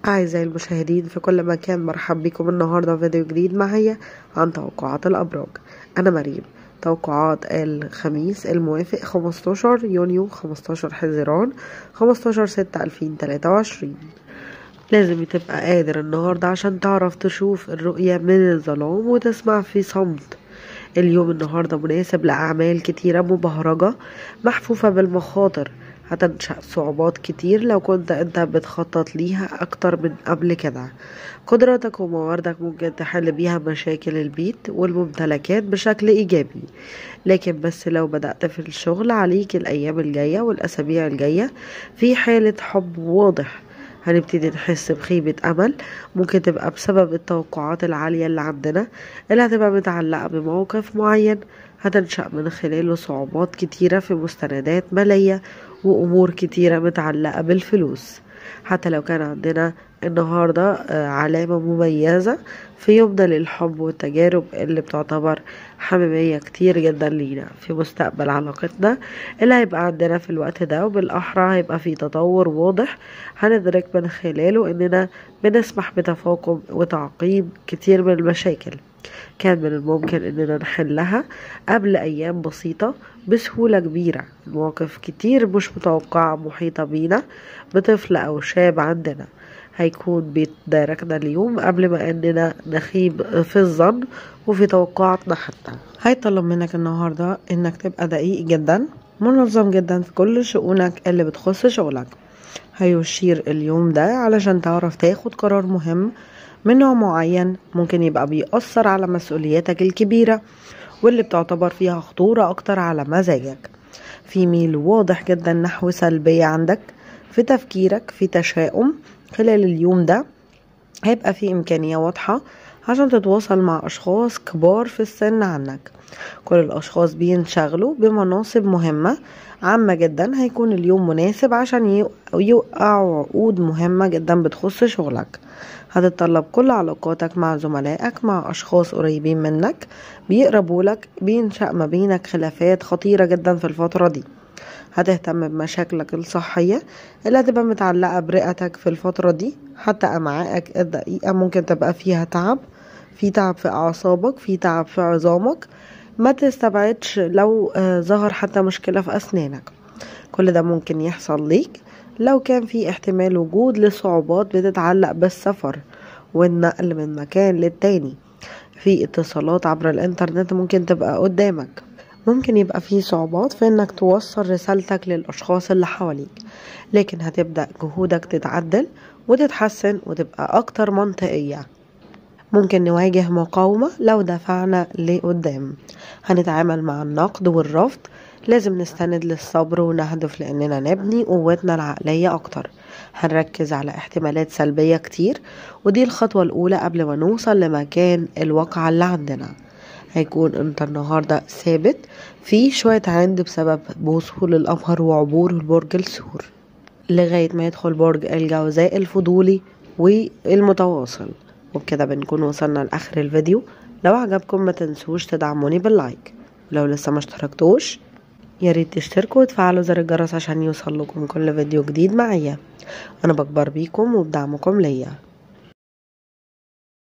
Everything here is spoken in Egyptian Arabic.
أعزائي المشاهدين في كل مكان مرحب بكم النهاردة في فيديو جديد معايا عن توقعات الأبراج أنا مريم توقعات الخميس الموافق 15 يونيو 15 حزيران 15 ستة 2023 لازم تبقى قادر النهاردة عشان تعرف تشوف الرؤية من الظلام وتسمع في صمت اليوم النهاردة مناسب لأعمال كتيرة مبهرجة محفوفة بالمخاطر هتنشأ صعوبات كتير لو كنت انت بتخطط ليها اكتر من قبل كده قدراتك ومواردك ممكن تحل بيها مشاكل البيت والممتلكات بشكل ايجابي لكن بس لو بدأت في الشغل عليك الايام الجاية والاسابيع الجاية في حالة حب واضح هنبتدي نحس بخيبة أمل ممكن تبقى بسبب التوقعات العالية اللي عندنا اللي هتبقى متعلقة بموقف معين هتنشأ من خلاله صعوبات كتيرة في مستندات مالية وأمور كتيرة متعلقة بالفلوس حتى لو كان عندنا النهاردة علامة مميزة في يومنا للحب والتجارب اللي بتعتبر حميمية كتير جدا لينا في مستقبل علاقتنا اللي هيبقى عندنا في الوقت ده وبالأحرى هيبقى في تطور واضح هندرك من خلاله إننا بنسمح بتفاقم وتعقيم كتير من المشاكل كان من الممكن اننا نحلها قبل ايام بسيطة بسهولة كبيرة مواقف كتير مش متوقعة محيطة بينا بطفل او شاب عندنا هيكون بيتداركنا اليوم قبل ما اننا نخيب في الظن وفي توقعاتنا حتى هيطلب منك النهاردة انك تبقى دقيق جدا منظم جدا في كل شؤونك اللي بتخص شغلك هيشير اليوم ده علشان تعرف تاخد قرار مهم من نوع معين ممكن يبقى بيأثر على مسؤولياتك الكبيرة واللي بتعتبر فيها خطورة أكتر على مزاجك في ميل واضح جدا نحو سلبية عندك في تفكيرك في تشاؤم خلال اليوم ده هيبقى في إمكانية واضحة عشان تتواصل مع أشخاص كبار في السن عنك كل الأشخاص بينشغلوا بمناصب مهمة عامة جدا هيكون اليوم مناسب عشان يوقعوا عقود مهمة جدا بتخص شغلك هتتطلب كل علاقاتك مع زملائك مع أشخاص قريبين منك بيقربوا لك بينشأ ما بينك خلافات خطيرة جدا في الفترة دي هتهتم بمشاكلك الصحية اللي هتبقى متعلقة برئتك في الفترة دي حتى أمعائك الدقيقة ممكن تبقى فيها تعب في تعب في أعصابك في تعب في عظامك ما تستبعدش لو ظهر حتى مشكلة في أسنانك كل ده ممكن يحصل ليك لو كان في احتمال وجود لصعوبات بتتعلق بالسفر والنقل من مكان للتاني في اتصالات عبر الانترنت ممكن تبقى قدامك ممكن يبقى في صعوبات في انك توصل رسالتك للاشخاص اللي حواليك لكن هتبدأ جهودك تتعدل وتتحسن وتبقى اكتر منطقية ممكن نواجه مقاومة لو دفعنا لقدام هنتعامل مع النقد والرفض لازم نستند للصبر ونهدف لأننا نبني قوتنا العقلية أكتر هنركز على احتمالات سلبية كتير ودي الخطوة الأولى قبل ما نوصل لمكان الواقع اللي عندنا هيكون انت النهاردة ثابت في شوية عند بسبب وصول القمر وعبور برج الثور لغاية ما يدخل برج الجوزاء الفضولي والمتواصل وبكده بنكون وصلنا لآخر الفيديو لو عجبكم ما تنسوش تدعموني باللايك ولو لسه ما اشتركتوش يا ريت تشتركوا وتفعلوا زر الجرس عشان يوصل لكم كل فيديو جديد معايا انا بكبر بيكم وبدعمكم ليا